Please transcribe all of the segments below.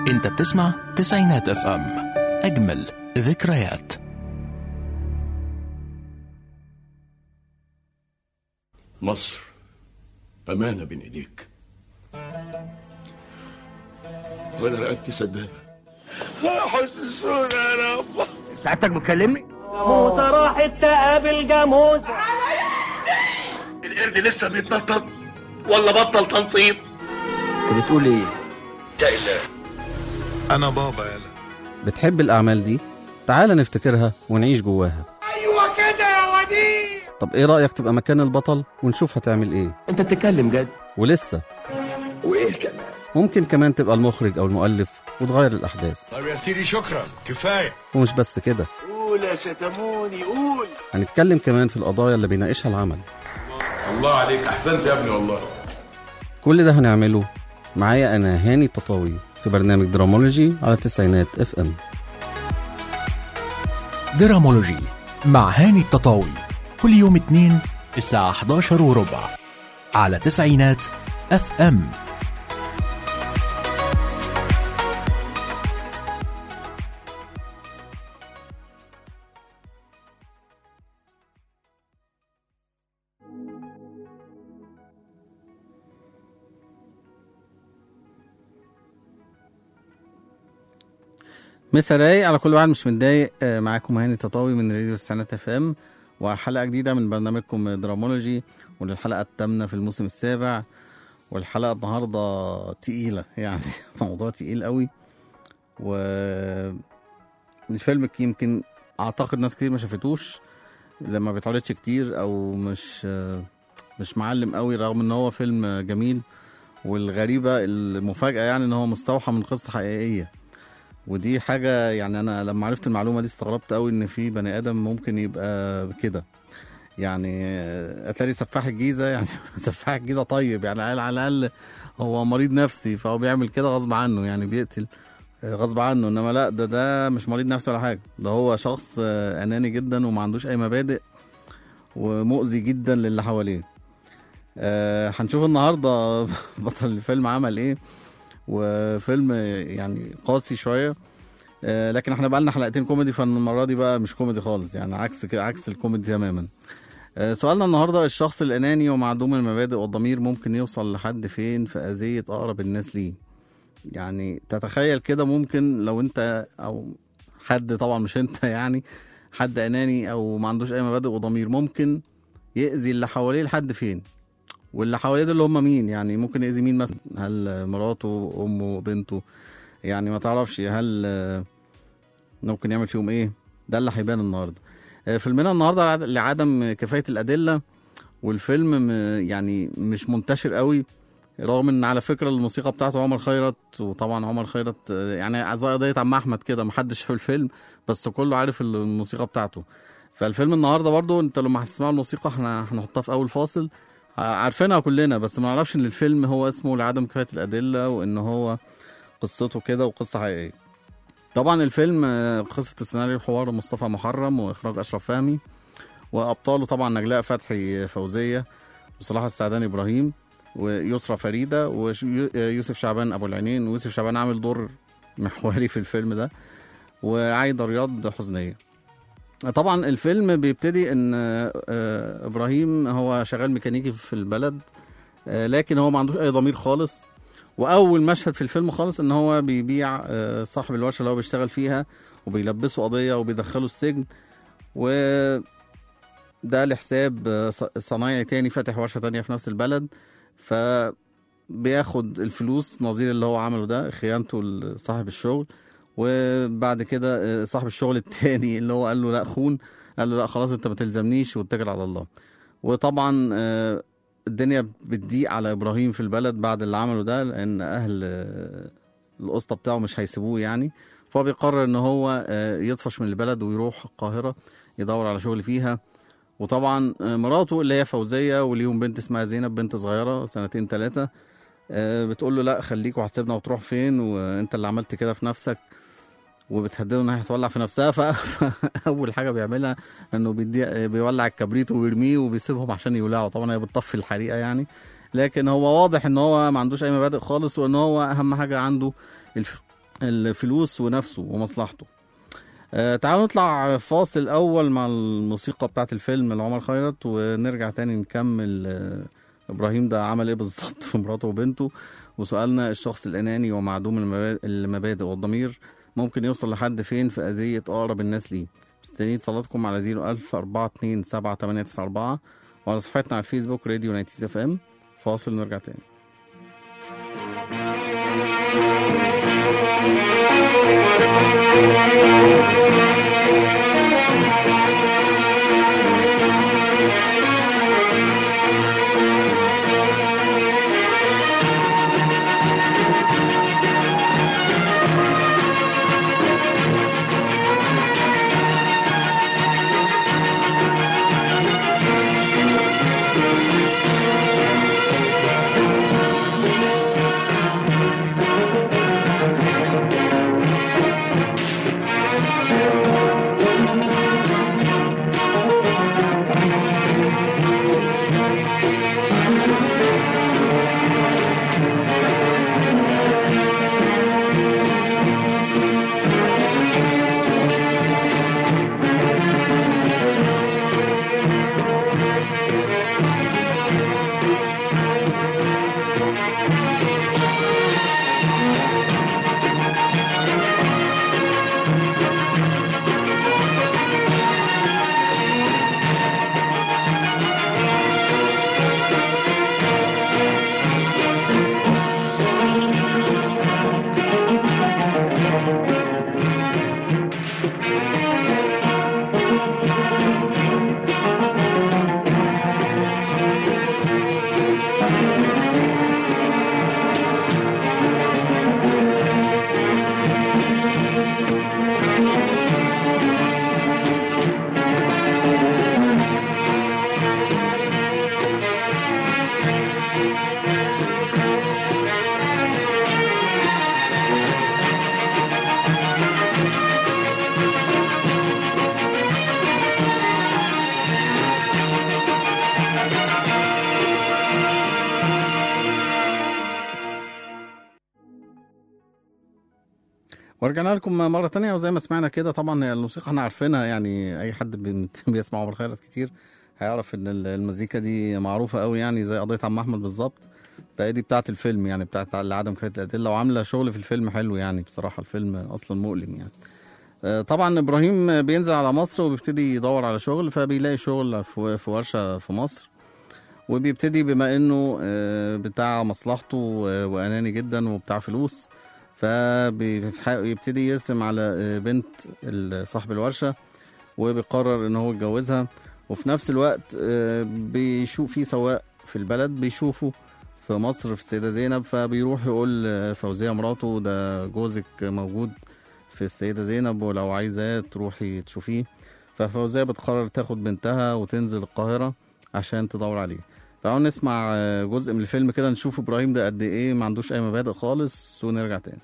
انت بتسمع تسعينات اف ام اجمل ذكريات مصر أمانة بين إيديك وأنا رقبتي سدادة حسسونا يا رب سعادتك بتكلمني؟ موسى راحت تقابل جاموس القرد لسه بيتنطط ولا بطل تنطيط انت بتقول ايه؟ انا بابا يلا بتحب الأعمال دي؟ تعال نفتكرها ونعيش جواها ايوه كده يا وديع طب إيه رأيك تبقى مكان البطل ونشوف هتعمل إيه؟ انت بتتكلم جد ولسه وايه كمان ممكن كمان تبقى المخرج أو المؤلف وتغير الأحداث طب يا سيدي شكرا كفايه ومش بس كده قول يا شتموني قول هنتكلم كمان في القضايا اللي بيناقشها العمل الله عليك أحسنت يا ابني والله كل ده هنعمله معايا أنا هاني التطاوي في برنامج درامولوجي على التسعينات اف ام درامولوجي مع هاني التطاوي كل يوم اثنين الساعة 11 وربع على تسعينات اف ام مسا رايق على كل واحد مش متضايق آه، معاكم هاني تطاوي من راديو التسعينات اف ام وحلقه جديده من برنامجكم درامولوجي وللحلقه الثامنه في الموسم السابع والحلقه النهارده تقيله يعني موضوع تقيل قوي و الفيلم يمكن اعتقد ناس كتير ما شافتوش لما بيتعرضش كتير او مش آه، مش معلم قوي رغم ان هو فيلم جميل والغريبه المفاجاه يعني ان هو مستوحى من قصه حقيقيه ودي حاجة يعني أنا لما عرفت المعلومة دي استغربت قوي إن في بني آدم ممكن يبقى كده يعني آه، أتاري سفاح الجيزة يعني سفاح الجيزة طيب يعني على على الأقل هو مريض نفسي فهو بيعمل كده غصب عنه يعني بيقتل آه، غصب عنه إنما لا ده ده مش مريض نفسي ولا حاجة ده هو شخص آه، أناني جدا وما عندوش أي مبادئ ومؤذي جدا للي حواليه آه، هنشوف النهارده بطل الفيلم عمل ايه وفيلم يعني قاسي شويه آه، لكن احنا بقى لنا حلقتين كوميدي فالمره دي بقى مش كوميدي خالص يعني عكس كده- عكس الكوميدي تماما آه، سؤالنا النهارده الشخص الاناني ومعدوم المبادئ والضمير ممكن يوصل لحد فين في اذيه اقرب الناس ليه يعني تتخيل كده ممكن لو انت او حد طبعا مش انت يعني حد اناني او ما عندوش اي مبادئ وضمير ممكن يأذي اللي حواليه لحد فين واللي حواليه دول اللي هم مين يعني ممكن يأذي مين مثلا هل مراته امه بنته يعني ما تعرفش هل آه، ممكن يعمل فيهم ايه ده اللي هيبان النهارده آه، فيلمنا النهارده عد- لعدم كفايه الادله والفيلم م- يعني مش منتشر قوي رغم ان على فكره الموسيقى بتاعته عمر خيرت وطبعا عمر خيرت آه، يعني زي قضيه عم احمد كده محدش شاف الفيلم بس كله عارف الموسيقى بتاعته فالفيلم النهارده برضو انت لما هتسمعوا الموسيقى احنا هنحطها في اول فاصل عارفينها كلنا بس ما نعرفش ان الفيلم هو اسمه لعدم كفايه الادله وان هو قصته كده وقصه حقيقيه طبعا الفيلم آه، قصه السيناريو حوار مصطفى محرم واخراج اشرف فهمي وابطاله طبعا نجلاء فتحي فوزيه وصلاح السعداني ابراهيم ويسرى فريده ويوسف شعبان ابو العينين ويوسف شعبان عامل دور محوري في الفيلم ده وعايده رياض حزنيه طبعا الفيلم بيبتدي ان آه، ابراهيم هو شغال ميكانيكي في البلد آه، لكن هو ما عندوش اي ضمير خالص واول مشهد في الفيلم خالص ان هو بيبيع آه، صاحب الورشه اللي هو بيشتغل فيها وبيلبسه قضيه وبيدخله السجن و ده لحساب آه، ص- صنايعي تاني فاتح ورشه تانية في نفس البلد فبياخد الفلوس نظير اللي هو عمله ده خيانته لصاحب الشغل وبعد كده آه، صاحب الشغل التاني اللي هو قال له لا خون قال له لا خلاص انت ما تلزمنيش واتكل على الله وطبعا آه، الدنيا بتضيق على ابراهيم في البلد بعد اللي عمله ده لان اهل آه، القسطى بتاعه مش هيسيبوه يعني فهو بيقرر ان هو آه، يطفش من البلد ويروح القاهره يدور على شغل فيها وطبعا آه، مراته اللي هي فوزيه وليهم بنت اسمها زينب بنت صغيره سنتين ثلاثه بتقول له لا خليك وهتسيبنا وتروح فين وانت اللي عملت كده في نفسك وبتهدده انها هتولع في نفسها ف- فاول حاجه بيعملها انه بيدي بيولع الكبريت ويرميه وبيسيبهم عشان يولعوا طبعا هي بتطفي الحريقه يعني لكن هو واضح ان هو ما عندوش اي مبادئ خالص وان هو اهم حاجه عنده الف... الفلوس ونفسه ومصلحته آه تعالوا نطلع فاصل اول مع الموسيقى بتاعت الفيلم لعمر خيرت ونرجع تاني نكمل آه ابراهيم ده عمل ايه بالظبط في مراته وبنته وسؤالنا الشخص الاناني ومعدوم المبا- المبادئ والضمير ممكن يوصل لحد فين في اذيه اقرب الناس ليه مستنيين اتصالاتكم على 01000 427 7894 وعلى صفحتنا على الفيسبوك راديو نايتيز اف ام فاصل نرجع تاني ورجعنا لكم مرة تانية وزي ما سمعنا كده طبعا هي الموسيقى احنا عارفينها يعني أي حد بي- بيسمع عمر خيرت كتير هيعرف إن ال- المزيكا دي معروفة قوي يعني زي قضية عم أحمد بالظبط فهي دي بتاعة الفيلم يعني بتاعة لعدم كفاية الأدلة وعاملة شغل في الفيلم حلو يعني بصراحة الفيلم أصلا مؤلم يعني آه، طبعا إبراهيم بينزل على مصر وبيبتدي يدور على شغل فبيلاقي شغل في في ورشة في مصر وبيبتدي بما انه آه، بتاع مصلحته آه، واناني جدا وبتاع فلوس فبيبتدي يرسم على آه، بنت ال- صاحب الورشة وبيقرر ان هو يتجوزها وفي نفس الوقت آه، بيشوف في سواق في البلد بيشوفه في مصر في السيدة زينب فبيروح يقول آه، فوزية مراته ده جوزك موجود في السيدة زينب ولو عايزاه تروحي تشوفيه ففوزية بتقرر تاخد بنتها وتنزل القاهرة عشان تدور عليه تعالوا نسمع آه، جزء من الفيلم كده نشوف ابراهيم ده قد ايه ما عندوش اي مبادئ خالص ونرجع تاني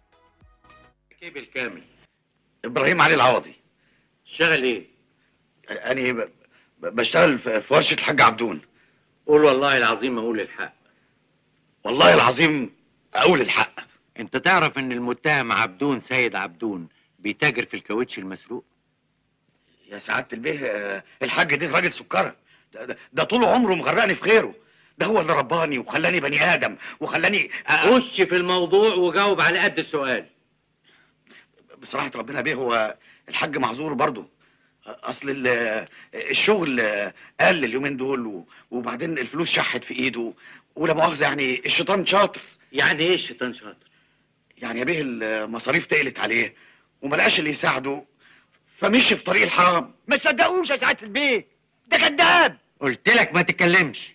كيف بالكامل ابراهيم علي العوضي شغل ايه؟ انا ب- ب- بشتغل في في ورشه الحاج عبدون قول والله العظيم اقول الحق والله العظيم اقول الحق انت تعرف ان المتهم عبدون سيد عبدون بيتاجر في الكاوتش المسروق يا سعاده البيه آه، الحاج ده راجل سكره ده, ده, ده طول عمره مغرقني في خيره ده هو اللي رباني وخلاني بني ادم وخلاني أ- خش في الموضوع وجاوب على قد السؤال بصراحه ربنا بيه هو الحاج معذور برضه اصل ال- الشغل قل اليومين دول و- وبعدين الفلوس شحت في ايده ولا مؤاخذه يعني الشيطان شاطر يعني ايه الشيطان شاطر؟ يعني يا بيه المصاريف تقلت عليه وما لقاش اللي يساعده فمشي في طريق الحرام ما تصدقوش يا سعاده البيت ده كذاب قلت لك ما تتكلمش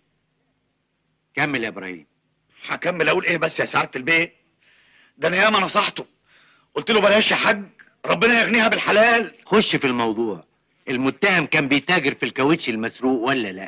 كمل يا ابراهيم هكمل اقول ايه بس يا سعاده البيه ده انا ياما نصحته قلت له بلاش يا حاج ربنا يغنيها بالحلال خش في الموضوع المتهم كان بيتاجر في الكاوتش المسروق ولا لا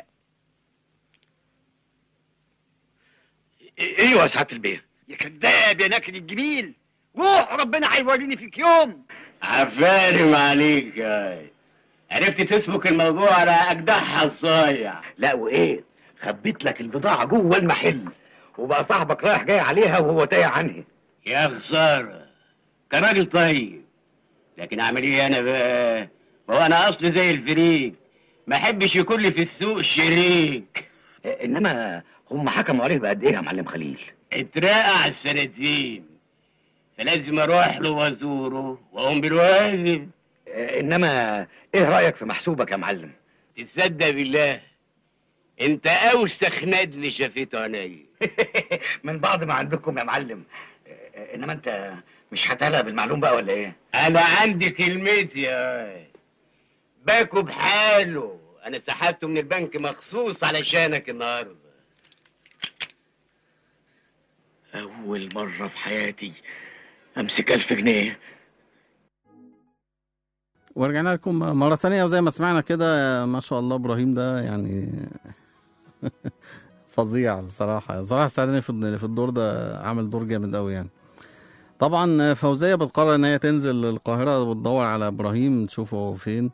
إيه- ايوه يا سعاده البيه يا كذاب يا ناكل الجميل روح ربنا هيوريني فيك يوم عفارم عليك يا عرفت تسبك الموضوع على اجدعها الصايع لا وايه خبيت لك البضاعه جوه المحل وبقى صاحبك رايح جاي عليها وهو تايه عنها يا خسارة كراجل طيب لكن اعمل ايه انا بقى هو انا اصلي زي الفريق ما احبش يكون لي في السوق شريك انما هم حكموا عليه بقد ايه يا معلم خليل اترقع السنتين فلازم اروح له وازوره واقوم بالواجب انما ايه رايك في محسوبك يا معلم تصدق بالله انت اوسخ ندل شافته عينيا من بعض ما عندكم يا معلم انما انت مش هتقلق بالمعلوم بقى ولا ايه انا عندي كلمتي يا باكو بحاله انا سحبته من البنك مخصوص علشانك النهارده اول مره في حياتي امسك ألف جنيه ورجعنا لكم مرة تانية وزي ما سمعنا كده ما شاء الله إبراهيم ده يعني فظيع بصراحة بصراحة ساعدني في في الدور ده عامل دور جامد أوي يعني طبعا فوزية بتقرر إن هي تنزل القاهرة وتدور على إبراهيم تشوفه هو فين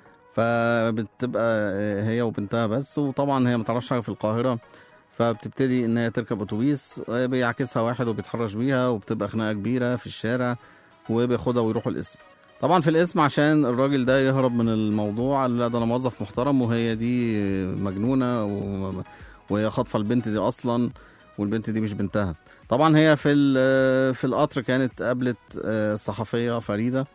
فبتبقى هي وبنتها بس وطبعا هي متعرفش حاجة في القاهرة فبتبتدي إن هي تركب أتوبيس بيعكسها واحد وبيتحرش بيها وبتبقى خناقة كبيرة في الشارع وبياخدها ويروحوا القسم طبعا في الاسم عشان الراجل ده يهرب من الموضوع قال لا ده انا موظف محترم وهي دي مجنونه و... وهي خاطفه البنت دي اصلا والبنت دي مش بنتها طبعا هي في في القطر كانت قابلت الصحفيه فريده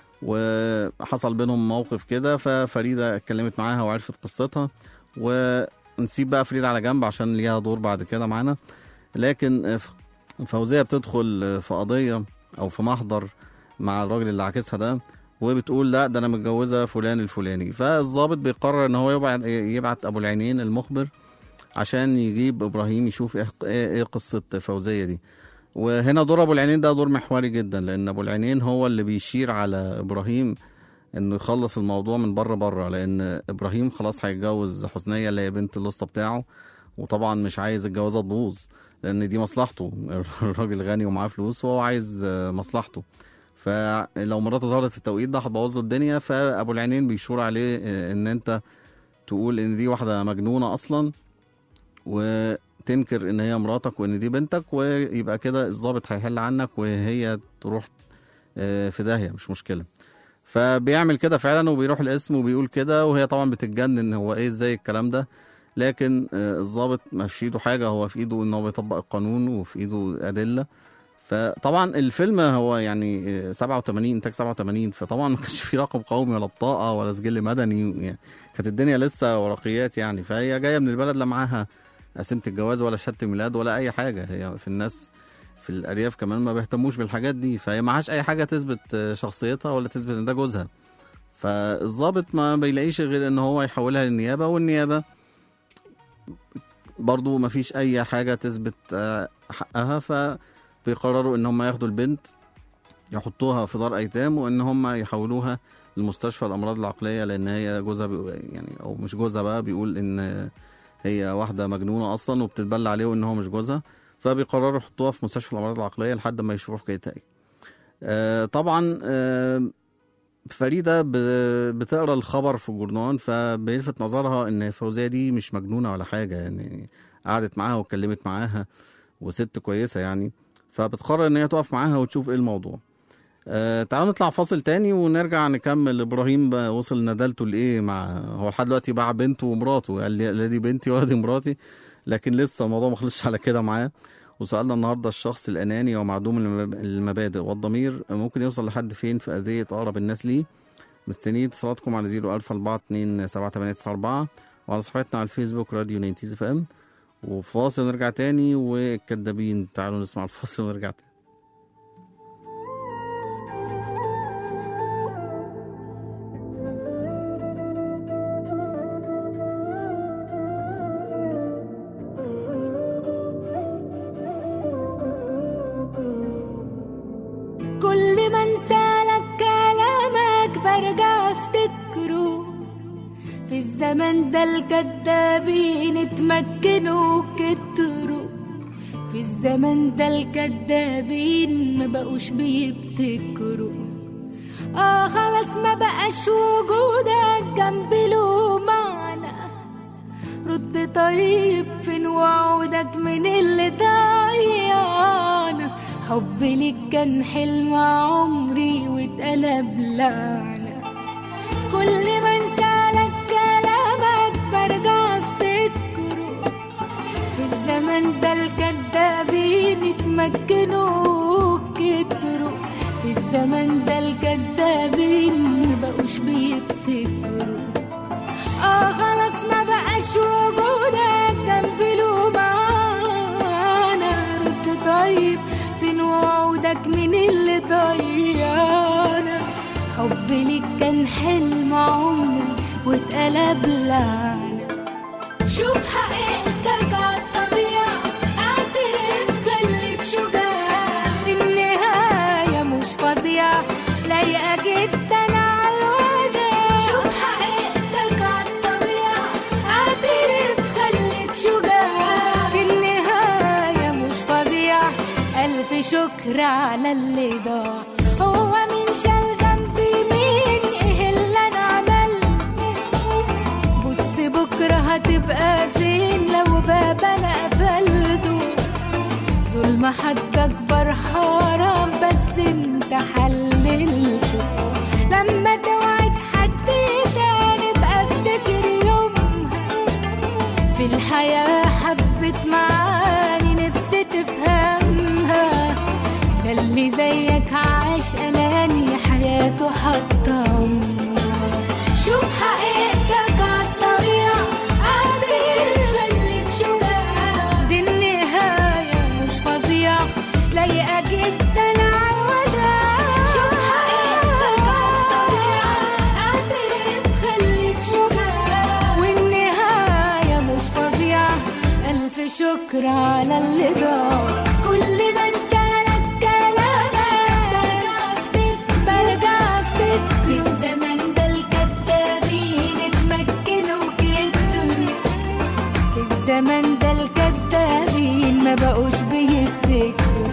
وحصل بينهم موقف كده ففريده اتكلمت معاها وعرفت قصتها ونسيب بقى فريده على جنب عشان ليها دور بعد كده معانا لكن فوزيه بتدخل في قضيه او في محضر مع الراجل اللي عاكسها ده وبتقول لا ده انا متجوزه فلان الفلاني فالظابط بيقرر ان هو يبعت يبعت ابو العينين المخبر عشان يجيب ابراهيم يشوف ايه ايه قصه فوزيه دي وهنا دور ابو العينين ده دور محوري جدا لان ابو العينين هو اللي بيشير على ابراهيم انه يخلص الموضوع من بره بره لان ابراهيم خلاص هيتجوز حسنيه اللي هي بنت الاسطى بتاعه وطبعا مش عايز الجوازه تبوظ لان دي مصلحته الراجل غني ومعاه فلوس وهو عايز مصلحته فلو مراته ظهرت في التوقيت ده هتبوظ له الدنيا فابو العينين بيشور عليه ان انت تقول ان دي واحده مجنونه اصلا وتنكر ان هي مراتك وان دي بنتك ويبقى كده الضابط هيحل عنك وهي تروح في داهيه مش مشكله فبيعمل كده فعلا وبيروح القسم وبيقول كده وهي طبعا بتتجنن هو ايه ازاي الكلام ده لكن الضابط ما في ايده حاجه هو في ايده ان هو بيطبق القانون وفي ايده ادله فطبعا الفيلم هو يعني 87 انتاج 87 فطبعا ما كانش في رقم قومي ولا بطاقه ولا سجل مدني يعني كانت الدنيا لسه ورقيات يعني فهي جايه من البلد لا معاها قسيمه الجواز ولا شهاده ميلاد ولا اي حاجه هي في الناس في الارياف كمان ما بيهتموش بالحاجات دي فهي معهاش اي حاجه تثبت شخصيتها ولا تثبت ان ده جوزها فالظابط ما بيلاقيش غير ان هو يحولها للنيابه والنيابه برضو ما فيش اي حاجه تثبت حقها ف بيقرروا ان هم ياخدوا البنت يحطوها في دار ايتام وان هم يحولوها لمستشفى الامراض العقليه لان هي جوزها يعني او مش جوزها بقى بيقول ان هي واحده مجنونه اصلا وبتتبلى عليه وان هو مش جوزها فبيقرروا يحطوها في مستشفى الامراض العقليه لحد ما يشوفوا حكايتها ايه آه طبعا آه فريده بتقرا الخبر في الجورنال فبيلفت نظرها ان فوزيه دي مش مجنونه ولا حاجه يعني قعدت معاها واتكلمت معاها وست كويسه يعني فبتقرر ان هي تقف معاها وتشوف ايه الموضوع آه تعالوا نطلع فاصل تاني ونرجع نكمل ابراهيم بقى وصل ندالته لايه مع هو لحد دلوقتي باع بنته ومراته قال لي لا دي بنتي ولا دي مراتي لكن لسه الموضوع ما خلصش على كده معاه وسألنا النهارده الشخص الأناني ومعدوم المبادئ والضمير ممكن يوصل لحد فين في أذية أقرب الناس ليه مستنيين اتصالاتكم على 01042 وعلى صفحتنا على الفيسبوك راديو نينتيز اف ام وفاصل نرجع تاني والكدابين تعالوا نسمع الفاصل ونرجع تاني كل ما انسالك كلامك برجع افتكره في الزمن ده الكدابين اتمكنوا كتروا في الزمن ده الكدابين ما بقوش بيبتكروا اه خلاص ما بقاش وجودك جنبي له معنى رد طيب فين وعودك من اللي ضيعنا حبي ليك كان حلم عمري واتقلب لعنة كل ما انسالك كلامك برجع افتكره في الزمن ده الكدابين اتمكنوا كتروا في الزمن ده الكدابين مبقوش بيبتكروا اه خلاص ما بقاش وجودك جنبي له معانا رد طيب فين وعودك من اللي ضيعنا حبي ليك كان حلم عمري واتقلب لعنة شوف حقيقتك عالطبيعة اعترف خليك شجاع النهاية مش فظيعة لايقة جدا عالوداع شوف حقيقتك عالطبيعة اعترف خليك شجاع النهاية مش فظيعة ألف شكر على اللي ضاع هو مين شال ذنبي مين ايه اللي انا عملته بص بكرة هتبقى فين لو باب انا قفلته ظلم حد اكبر حرام بس انت حللته لما توعد حد تاني بقى افتكر يومها في الحياة حبت معاني نفسي تفهمها ده اللي زيك عاش أناني حياته حتى عمرها شوف حقيقتك عالطبيعة قادر خليك شجاع دي النهاية مش فظيعة لايقة جدا عالوداع شوف حقيقتك عالطبيعة قادر خليك شجاع والنهاية مش فظيعة ألف شكر على اللي ضاع كل ما انسالك كلامك برجع افتكر برجع افتكر في الزمن ده الكدابين اتمكنوا كتر في الزمن ده الكدابين ما بقوش بيفتكروا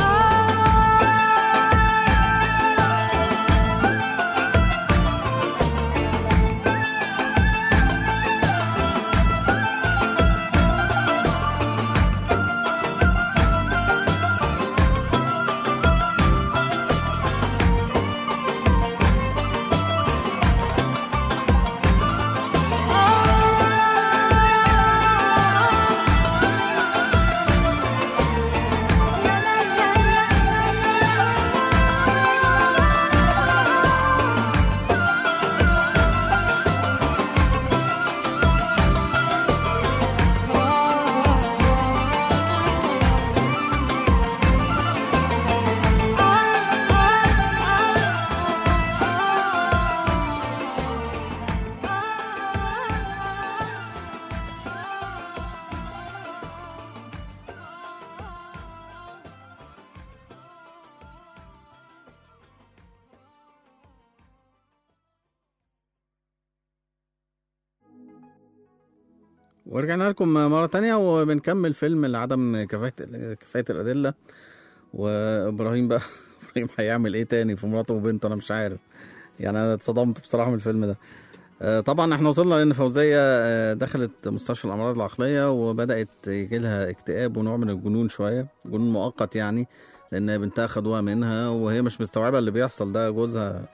ورجعنا لكم مرة تانية وبنكمل فيلم لعدم كفاية كفاية الأدلة وإبراهيم بقى إبراهيم هيعمل إيه تاني في مراته وبنته أنا مش عارف يعني أنا اتصدمت بصراحة من الفيلم ده آه، طبعا احنا وصلنا لان فوزيه آه، دخلت مستشفى الامراض العقليه وبدات يجي لها اكتئاب ونوع من الجنون شويه جنون مؤقت يعني لان بنتها خدوها منها وهي مش مستوعبه اللي بيحصل ده جوزها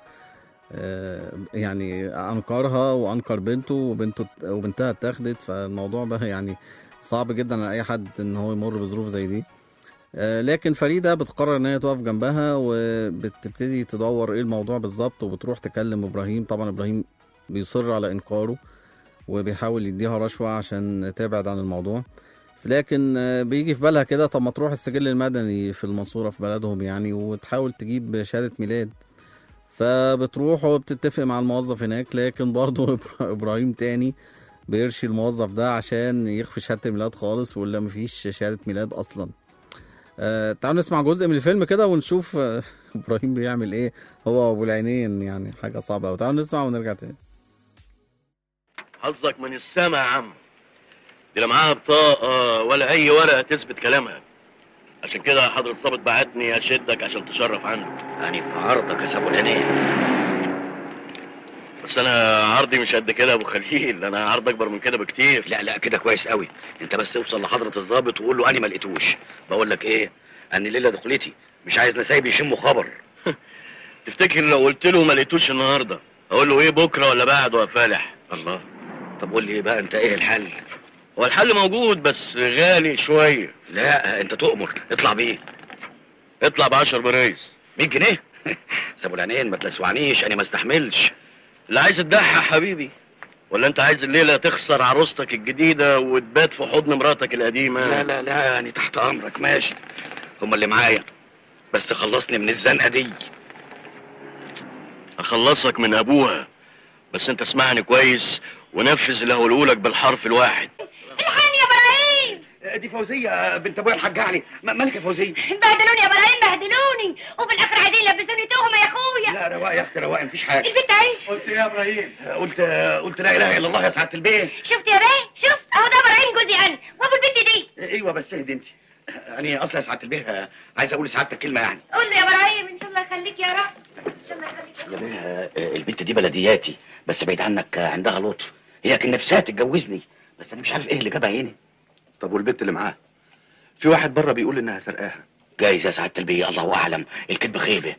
آه، يعني انكرها وانكر بنته وبنته وبنتها اتاخدت فالموضوع بقى يعني صعب جدا على اي حد ان هو يمر بظروف زي دي آه، لكن فريده بتقرر ان هي تقف جنبها وبتبتدي تدور ايه الموضوع بالظبط وبتروح تكلم ابراهيم طبعا ابراهيم بيصر على انكاره وبيحاول يديها رشوه عشان تبعد عن الموضوع لكن آه، بيجي في بالها كده طب ما تروح السجل المدني في المنصوره في بلدهم يعني وتحاول تجيب شهاده ميلاد فبتروح وبتتفق مع الموظف هناك لكن برضه إبرا- ابراهيم تاني بيرشي الموظف ده عشان يخفي شهاده الميلاد خالص ولا مفيش شهاده ميلاد اصلا آه تعالوا نسمع جزء من الفيلم كده ونشوف آه ابراهيم بيعمل ايه هو وابو العينين يعني حاجه صعبه قوي تعالوا نسمع ونرجع تاني حظك من السما يا عم دي لا معاها بطاقة ولا أي ورقة تثبت كلامها عشان كده حضرة الظابط بعتني أشدك عشان تشرف عنه يعني في عرضك يا ابو العينين بس أنا عرضي مش قد كده يا أبو خليل أنا عرض أكبر من كده بكتير لا لا كده كويس قوي انت بس اوصل لحضره الضابط وقول له انا ما لقيتوش بقول لك ايه ان ليله دخلتي مش عايز نسايب يشموا خبر تفتكر لو قلت له ما لقيتوش النهارده اقول له ايه بكره ولا بعده يا فالح الله طب قول لي بقى انت ايه الحل هو الحل موجود بس غالي شويه لا انت تؤمر اطلع بيه اطلع ب 10 برايز 100 جنيه سابوا العينين ما تلسوعنيش انا ما استحملش اللي عايز تضحى يا حبيبي ولا انت عايز الليله تخسر عروستك الجديده وتبات في حضن مراتك القديمه لا لا لا يعني تحت امرك ماشي هما اللي معايا بس خلصني من الزنقه دي اخلصك من ابوها بس انت اسمعني كويس ونفذ اللي هقوله لك بالحرف الواحد الحقني يا ابراهيم دي فوزيه بنت ابويا الحاج علي م- مالك يا فوزيه بهدلوني يا ابراهيم بهدلوني وفي الاخر عايزين يلبسوني تهمه يا اخويا لا رواق يا اختي رواق مفيش حاجه البنت اهي قلت ايه يا ابراهيم قلت قلت لا اله الا الله يا سعاده البيت شفت يا بيه شفت اهو ده ابراهيم جوزي انا وابو البنت دي ايوه بس اهدي انت انا اصلا يا سعاده البيه عايز اقول لسعادتك كلمه يعني قول له يا ابراهيم ان شاء الله يخليك يا رب ان شاء الله يخليك يا بيه البنت دي بلدياتي بس بعيد عنك عندها لطف هي كان نفسها تتجوزني بس انا مش عارف ايه اللي جابها هنا طب والبنت اللي معاها في واحد بره بيقول انها سرقاها جايز يا سعاده البيه الله اعلم الكذب خيبه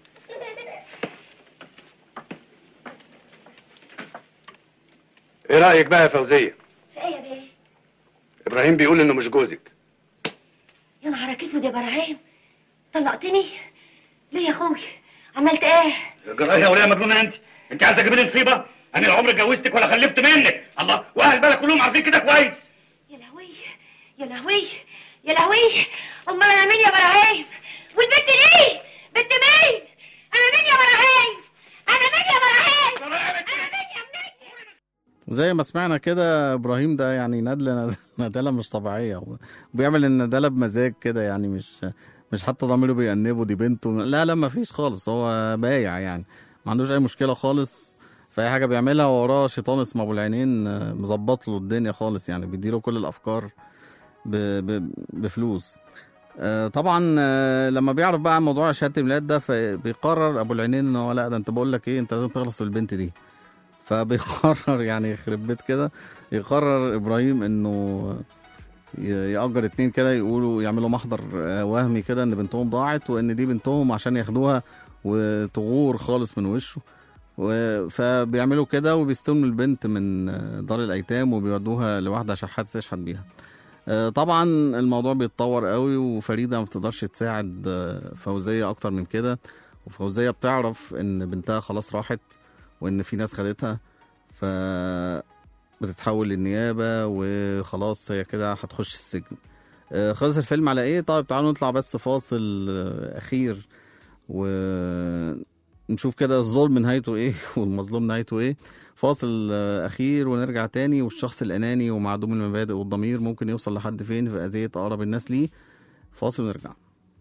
ايه رايك بقى يا فوزيه في ايه يا بيه ابراهيم بيقول انه مش جوزك يا نهارك اسود يا ابراهيم طلقتني ليه يا اخوي عملت ايه جرايه يا وليه مجنونه انت انت عايزه تجيبي لي نصيبه انا لا عمري اتجوزتك ولا خلفت منك الله واهل بالك كلهم عارفين كده كويس يا لهوي يا لهوي يا لهوي امال انا مين يا ابراهيم والبنت دي بنت مين انا مين يا ابراهيم انا مين يا ابراهيم انا مين يا وزي ما سمعنا كده ابراهيم ده يعني ندلة ندالة مش طبيعية وبيعمل الندالة بمزاج كده يعني مش مش حتى ضميره بيأنبه دي بنته لا لا ما فيش خالص هو بايع يعني ما عندوش اي مشكلة خالص في اي حاجة بيعملها وراه شيطان اسمه ابو العينين آه، مظبط له الدنيا خالص يعني بيديله كل الافكار ب... ب... بفلوس آه، طبعا آه، لما بيعرف بقى عن موضوع شهاده الميلاد ده فبيقرر ابو العينين ان هو لا ده انت بقول لك ايه انت لازم تخلص بالبنت دي فبيقرر يعني يخرب بيت كده يقرر ابراهيم انه ي- يأجر اتنين كده يقولوا يعملوا محضر آه، وهمي كده ان بنتهم ضاعت وان دي بنتهم عشان ياخدوها وتغور خالص من وشه و- فبيعملوا كده وبيستلموا البنت من آه، دار الايتام وبيودوها لواحده عشان حد تشحت بيها آه، طبعا الموضوع بيتطور قوي وفريده ما بتقدرش تساعد آه، فوزيه اكتر من كده وفوزيه بتعرف ان بنتها خلاص راحت وان في ناس خدتها ف بتتحول للنيابه وخلاص هي كده هتخش السجن آه، خلص الفيلم على ايه طيب تعالوا نطلع بس فاصل آه، اخير ونشوف كده الظلم نهايته ايه والمظلوم نهايته ايه فاصل آه، اخير ونرجع تاني والشخص الاناني ومعدوم المبادئ والضمير ممكن يوصل لحد فين في اذيه اقرب الناس ليه فاصل ونرجع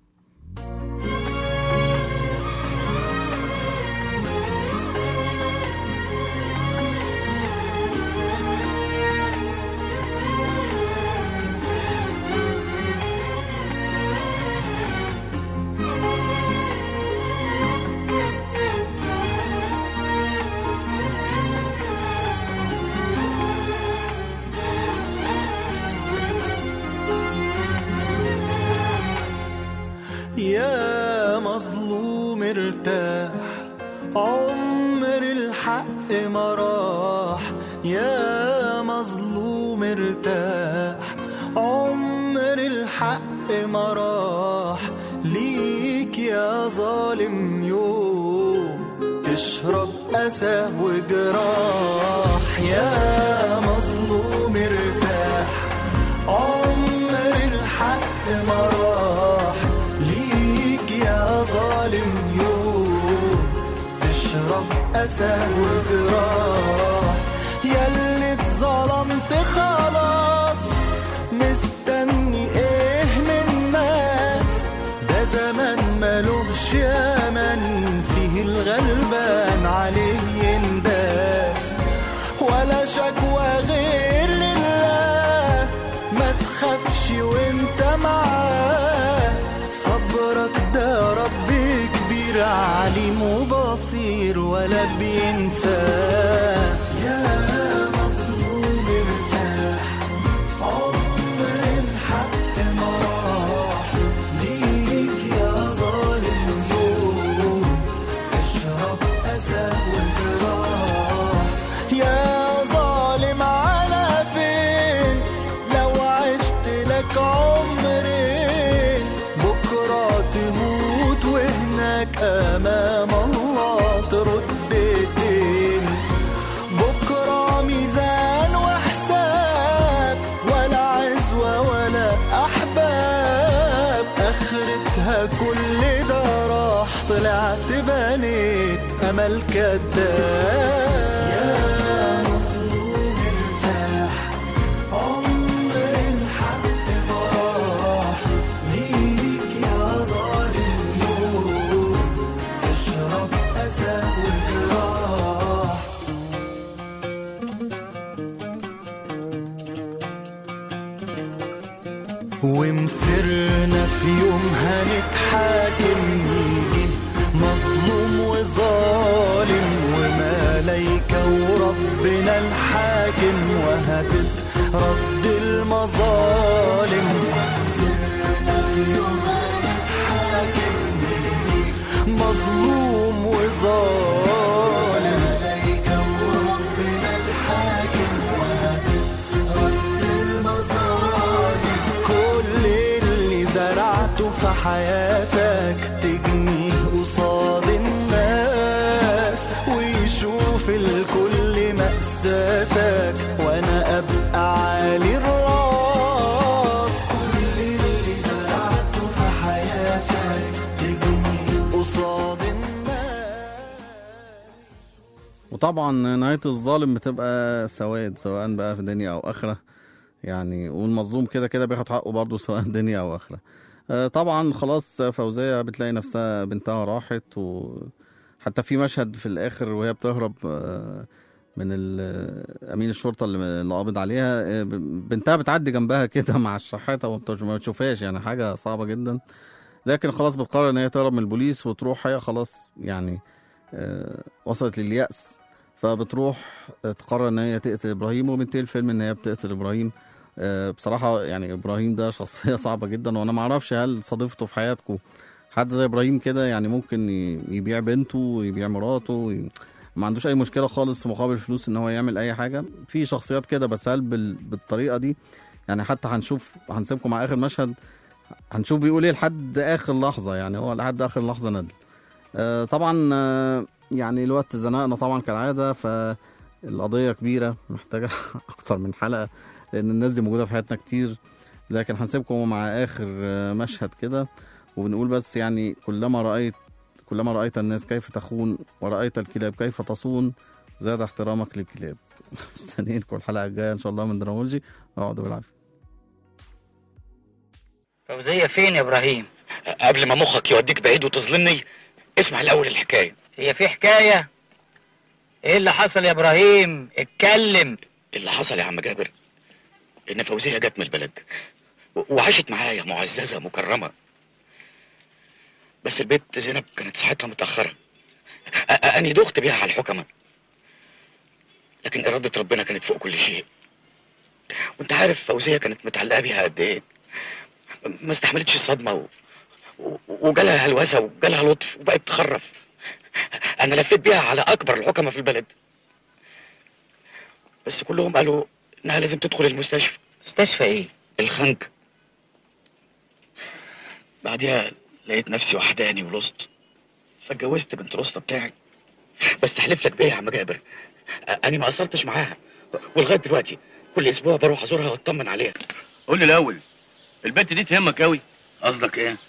يا مظلوم ارتاح عمر الحق ما راح يا مظلوم ارتاح عمر الحق ما راح ليك يا ظالم يوم تشرب أسى وجراح يا مظلوم ارتاح عمر الحق ما راح ليك يا ظالم يوم تشرب أسى وجراح ياللي اتظلمت خلاص مستني ايه من الناس ده زمان ملوش يمن فيه الغلبان عليه ينداس ولا شكوى غير لله ما تخافش وانت معاه صبرك ده رب كبير عليم وبصير ولا بينساه يا مظلوم ارتاح عمر الحق ما راح ليك كل ده راح طلعت بنيت امل كداب يا مظلوم ارتاح عمر الحق راح ليك يا ظالم يوم اشرب اسى وجراح ومسرنا في يوم هنتحاكم يجي مظلوم وظالم وملايكة وربنا الحاكم وهتترد المظالم سرنا في يوم هنتحاكم يجي مظلوم وظالم ملايكة وربنا الحاكم وهتترد المظالم كل اللي زرعته في حياتك تجنيه قصاد الناس ويشوف الكل مأساتك وانا ابقى عالي الراس كل اللي زرعته في حياتك تجنيه قصاد وطبعا نهاية الظالم بتبقى سواد سواء بقى في دنيا أو آخرة يعني والمظلوم كده كده بياخد حقه برضه سواء دنيا أو آخرة آه، طبعا خلاص فوزية بتلاقي نفسها بنتها راحت وحتى في مشهد في الآخر وهي بتهرب آه، من ال- أمين الشرطة اللي اللي قابض عليها آه، ب- بنتها بتعدي جنبها كده مع الشحاتة وما بتش- ما بتشوفهاش يعني حاجة صعبة جدا لكن خلاص بتقرر ان هي تهرب من البوليس وتروح هي خلاص يعني آه، وصلت لليأس فبتروح آه، تقرر ان هي تقتل ابراهيم وبينتهي الفيلم ان هي بتقتل ابراهيم آه، بصراحة يعني ابراهيم ده شخصية صعبة جدا وانا معرفش هل صادفته في حياتكم حد زي ابراهيم كده يعني ممكن ي- يبيع بنته ويبيع مراته وي... ما عندوش اي مشكلة خالص في مقابل فلوس ان هو يعمل اي حاجة في شخصيات كده بس هل بال... بالطريقة دي يعني حتى هنشوف هنسيبكم مع اخر مشهد هنشوف بيقول ايه لحد اخر لحظه يعني هو لحد اخر لحظه ندل آه طبعا آه يعني الوقت زنقنا طبعا كالعاده فالقضيه كبيره محتاجه اكتر من حلقه لان الناس دي موجوده في حياتنا كتير لكن هنسيبكم مع اخر آه مشهد كده وبنقول بس يعني كلما رايت كلما رايت الناس كيف تخون ورايت الكلاب كيف تصون زاد احترامك للكلاب مستنيينكم الحلقه الجايه ان شاء الله من درامولوجي اقعدوا بالعافيه فوزية فين يا ابراهيم قبل ما مخك يوديك بعيد وتظلمني اسمع الاول الحكايه هي في حكاية ايه اللي حصل يا ابراهيم اتكلم اللي حصل يا عم جابر ان فوزيه جت من البلد و- وعاشت معايا معززه مكرمه بس البيت زينب كانت صحتها متاخره أ- أ- اني دخت بيها على الحكمه لكن اراده ربنا كانت فوق كل شيء وانت عارف فوزيه كانت متعلقه بيها قد ايه ما استحملتش الصدمه و... و... وجالها هلوسه وجالها لطف وبقت تخرف انا لفيت بيها على اكبر الحكمه في البلد بس كلهم قالوا انها لازم تدخل المستشفى مستشفى ايه الخنك بعدها لقيت نفسي وحداني ولصت فاتجوزت بنت الوسطى بتاعي بس احلف لك بايه يا عم جابر أ- انا ما قصرتش معاها ولغايه دلوقتي كل اسبوع بروح ازورها واطمن عليها قول لي الاول البنت دي تهمك قوي قصدك ايه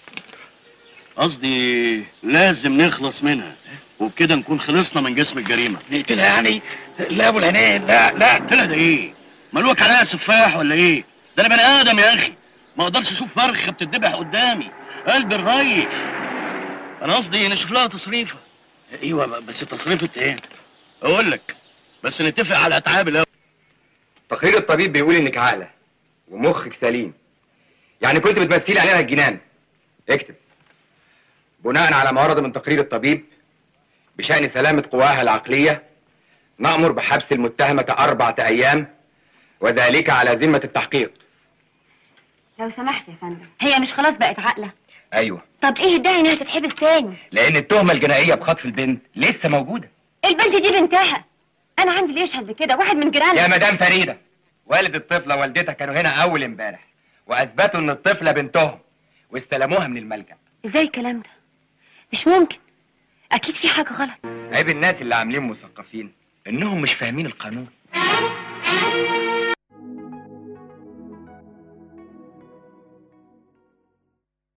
قصدي لازم نخلص منها وبكده نكون خلصنا من جسم الجريمه نقتلها يعني لا ابو العينين لا لا قتلها ده ايه ملوك عليها سفاح ولا ايه ده انا بني ادم يا اخي ما اقدرش اشوف فرخه بتتذبح قدامي قلبي الريف انا قصدي نشوف لها تصريفه ايوه بس تصريفه ايه اقول لك بس نتفق على اتعاب الاول تقرير الطبيب بيقول انك عاقله ومخك سليم يعني كنت بتمثلي عليها الجنان اكتب بناء على ما ورد من تقرير الطبيب بشأن سلامة قواها العقلية نأمر بحبس المتهمة أربعة أيام وذلك على ذمة التحقيق لو سمحت يا فندم هي مش خلاص بقت عاقله أيوة طب ايه الداعي انها تتحبس تاني لأن التهمة الجنائية بخطف البنت لسه موجودة البنت دي بنتها انا عندي اللي يشهد بكده واحد من جيراننا يا مدام فريدة والد الطفلة ووالدتها كانوا هنا أول امبارح وأثبتوا إن الطفلة بنتهم واستلموها من الملجأ ازاي الكلام ده مش ممكن اكيد في حاجه غلط عيب الناس اللي عاملين مثقفين إنهم مش فاهمين القانون